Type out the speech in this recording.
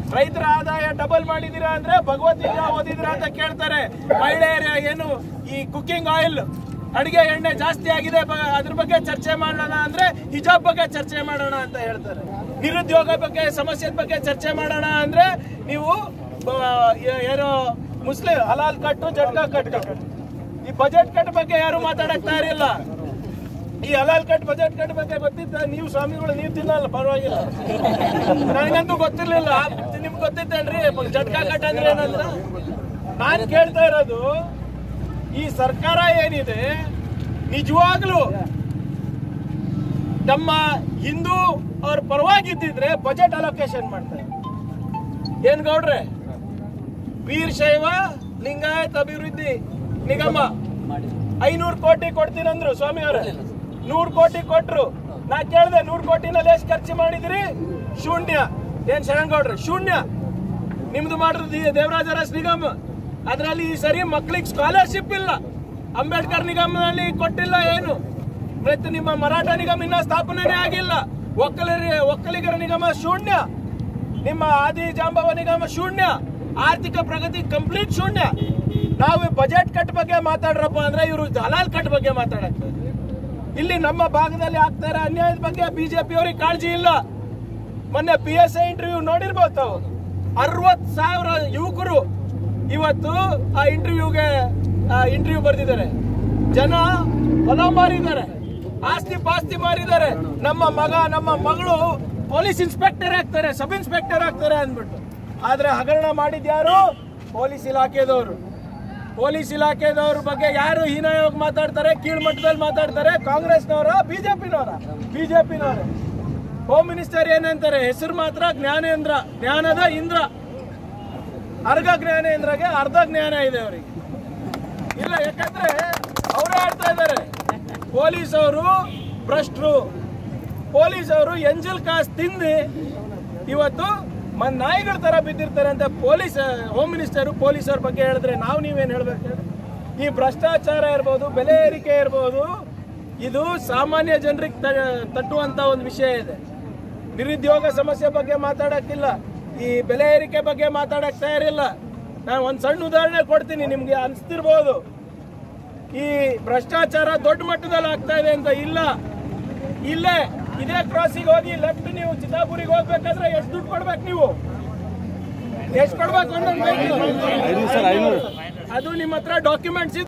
ರೈತರ ಆದಾಯ ಡಬಲ್ ಮಾಡಿದೀರಾ ಅಂದ್ರೆ ಭಗವದ್ಗೀತಾ ಓದಿದಿರಾ ಅಂತ ಕೇಳ್ತಾರೆ ಮಹಿಳೆಯರ ಏನು ಈ ಕುಕಿಂಗ್ ಆಯಿಲ್ ಅಡಿಗೆ ಎಣ್ಣೆ ಜಾಸ್ತಿ ಆಗಿದೆ ಬ- ಅದ್ರ ಬಗ್ಗೆ ಚರ್ಚೆ ಮಾಡೋಣ ಅಂದ್ರೆ ಹಿಜಾಬ್ ಬಗ್ಗೆ ಚರ್ಚೆ ಮಾಡೋಣ ಅಂತ ಹೇಳ್ತಾರೆ ನಿರುದ್ಯೋಗ ಬಗ್ಗೆ ಸಮಸ್ಯೆ ಬಗ್ಗೆ ಚರ್ಚೆ ಮಾಡೋಣ ಅಂದ್ರೆ ನೀವು ಬ- ಏ- ಏನು ಮುಸ್ಲಿಂ ಹಲಾಲ್ ಕಟ್ಟು ಜಟ್ಕಾ ಕಟ್ಟು ಈ ಬಜೆಟ್ ಕಟ್ ಬಗ್ಗೆ ಯಾರು ಮಾತಾಡಕ್ ತಯಾರಿಲ್ಲ ಈ ಹಲಾಲ್ ಕಟ್ ಬಜೆಟ್ ಕಟ್ ಬಗ್ಗೆ ಗೊತ್ತಿದ್ದ ನೀವು ಸ್ವಾಮಿಗಳು ನೀವು ತಿನ್ನಲ್ಲ ಪರವಾಗಿಲ್ಲ ನನಗಂತೂ ಗೊತ್ತಿರ್ಲಿಲ್ಲ ನಿಮ್ಗೆ ಗೊತ್ತಿತ್ತೇನ್ರಿ ಜಟ್ಕಾ ಕಟ್ ಅಂದ್ರೆ ಏನಂದ್ರ ನಾನ್ ಕೇಳ್ತಾ ಇರೋದು ಈ ಸರ್ಕಾರ ಏನಿದೆ ನಿಜವಾಗ್ಲೂ ನಮ್ಮ ಹಿಂದೂ ಅವ್ರ ಪರವಾಗಿದ್ದಿದ್ರೆ ಬಜೆಟ್ ಅಲೋಕೇಶನ್ ಮಾಡ್ತಾರೆ ಏನ್ ಗೌಡ್ರೆ ವೀರಶೈವ ಲಿಂಗಾಯತ್ ಅಭಿವೃದ್ಧಿ ನಿಗಮ ಐನೂರು ಕೋಟಿ ಕೊಡ್ತೀನಂದ್ರು ಸ್ವಾಮಿ ಅವರೇ ನೂರು ಕೋಟಿ ಕೊಟ್ರು ನಾ ಕೇಳ್ದೆ ನೂರು ಕೋಟಿನಲ್ಲಿ ಎಷ್ಟು ಖರ್ಚು ಮಾಡಿದ್ರಿ ಶೂನ್ಯ ಏನ್ ಶರಣಗೌಡ್ರೆ ಶೂನ್ಯ ನಿಮ್ದು ಮಾಡಿರೋದು ಈ ದೇವರಾಜ ಅರಸ್ ನಿಗಮ ಅದರಲ್ಲಿ ಈ ಸರಿ ಮಕ್ಳಿಗೆ ಸ್ಕಾಲರ್ಶಿಪ್ ಇಲ್ಲ ಅಂಬೇಡ್ಕರ್ ನಿಗಮದಲ್ಲಿ ಕೊಟ್ಟಿಲ್ಲ ಏನು ಮತ್ತೆ ನಿಮ್ಮ ಮರಾಠ ನಿಗಮ ಇನ್ನ ಸ್ಥಾಪನೆನೇ ಆಗಿಲ್ಲ ಒಕ್ಕಲಿಗರ ಒಕ್ಕಲಿಗರ ನಿಗಮ ಶೂನ್ಯ ನಿಮ್ಮ ಆದಿ ಜಾಂಬವ ನಿಗಮ ಶೂನ್ಯ ಆರ್ಥಿಕ ಪ್ರಗತಿ ಕಂಪ್ಲೀಟ್ ಶೂನ್ಯ ನಾವು ಬಜೆಟ್ ಕಟ್ ಬಗ್ಗೆ ಮಾತಾಡ್ರಪ್ಪ ಅಂದ್ರೆ ಇವರು ಹಲಾಲ್ ಕಟ್ ಬಗ್ಗೆ ಮಾತಾಡಕ್ಕೆ ಇಲ್ಲಿ ನಮ್ಮ ಭಾಗದಲ್ಲಿ ಆಗ್ತಾ ಇರೋ ಅನ್ಯಾಯದ ಬಗ್ಗೆ ಬಿಜೆಪಿ ಅವರಿಗೆ ಕಾಳಜಿ ಇಲ್ಲ ಮೊನ್ನೆ ಪಿ ಎಸ್ ಐ ಇಂಟರ್ವ್ಯೂ ನೋಡಿರ್ಬೋದು ತಾವು ಅರವತ್ ಸಾವಿರ ಯುವಕರು ಇವತ್ತು ಆ ಇಂಟರ್ವ್ಯೂಗೆ ಇಂಟರ್ವ್ಯೂ ಬರ್ದಿದ್ದಾರೆ ಜನ ಹೊಲ ಮಾರಿದ್ದಾರೆ ಆಸ್ತಿ ಪಾಸ್ತಿ ಮಾರಿದ್ದಾರೆ ನಮ್ಮ ಮಗ ನಮ್ಮ ಮಗಳು ಪೊಲೀಸ್ ಇನ್ಸ್ಪೆಕ್ಟರ್ ಆಗ್ತಾರೆ ಸಬ್ ಇನ್ಸ್ಪೆಕ್ಟರ್ ಆಗ್ತಾರೆ ಅಂದ್ಬಿಟ್ಟು ಆದ್ರೆ ಹಗರಣ ಮಾಡಿದ್ಯಾರು ಪೊಲೀಸ್ ಇಲಾಖೆದವರು ಪೊಲೀಸ್ ಇಲಾಖೆದವ್ರ ಬಗ್ಗೆ ಯಾರು ಹೀನಾಯವಾಗಿ ಮಾತಾಡ್ತಾರೆ ಕೀಳ್ ಮಟ್ಟದಲ್ಲಿ ಮಾತಾಡ್ತಾರೆ ಕಾಂಗ್ರೆಸ್ನವರ ಬಿಜೆಪಿನವರ ಬಿಜೆಪಿನವರು ಹೋಮ್ ಮಿನಿಸ್ಟರ್ ಏನಂತಾರೆ ಹೆಸರು ಮಾತ್ರ ಜ್ಞಾನೇಂದ್ರ ಜ್ಞಾನದ ಇಂದ್ರ ಅರ್ಧ ಜ್ಞಾನೇಂದ್ರಗೆ ಅರ್ಧ ಜ್ಞಾನ ಇದೆ ಅವರಿಗೆ ಇಲ್ಲ ಯಾಕಂದ್ರೆ ಅವರೇ ಆಡ್ತಾ ಇದ್ದಾರೆ ಪೊಲೀಸ್ ಅವರು ಭ್ರಷ್ಟರು ಪೊಲೀಸ್ ಅವರು ಎಂಜಲ್ ಕಾಸ್ ತಿಂದು ಇವತ್ತು ಮ ನಾಯಿಗಳ ತರ ಬಿದ್ದಿರ್ತಾರೆ ಅಂತ ಪೊಲೀಸ್ ಹೋಮ್ ಮಿನಿಸ್ಟರ್ ಪೊಲೀಸರ ಬಗ್ಗೆ ಹೇಳಿದ್ರೆ ನಾವು ನೀವೇನು ಹೇಳ್ಬೇಕು ಹೇಳಿ? ಈ ಭ್ರಷ್ಟಾಚಾರ ಇರ್ಬೋದು ಬೆಲೆ ಏರಿಕೆ ಇರ್ಬೋದು ಇದು ಸಾಮಾನ್ಯ ಜನರಿಗೆ ತಟ್ಟುವಂತ ಒಂದು ವಿಷಯ ಇದೆ ನಿರುದ್ಯೋಗ ಸಮಸ್ಯೆ ಬಗ್ಗೆ ಮಾತಾಡಕ್ಕಿಲ್ಲ ಈ ಬೆಲೆ ಏರಿಕೆ ಬಗ್ಗೆ ಮಾತಾಡಕ್ ತಯಾರಿಲ್ಲ ನಾನು ಒಂದು ಸಣ್ಣ ಉದಾಹರಣೆ ಕೊಡ್ತೀನಿ ನಿಮ್ಗೆ ಅನ್ಸ್ತಿರ್ಬೋದು ಈ ಭ್ರಷ್ಟಾಚಾರ ದೊಡ್ಡ ಮಟ್ಟದಲ್ಲಿ ಆಗ್ತಾ ಇದೆ ಅಂತ ಇಲ್ಲ ಇಲ್ಲೇ ಇದೇ ಕ್ರಾಸಿಗೆ ಹೋಗಿ ಲೆಫ್ಟ್ ನೀವು ಚಿತ್ತಾಪುರಿಗೆ ಹೋಗ್ಬೇಕಾದ್ರೆ ಎಷ್ಟು ದುಡ್ಡು ಕೊಡ್ಬೇಕು ನೀವು ಎಷ್ಟು ಕೊಡ್ಬೇಕು ಅನ್ನೋದು ಬೇಕು. ಅದು ನಿಮ್ಮ ಹತ್ರ ಡಾಕ್ಯುಮೆಂಟ್ಸ್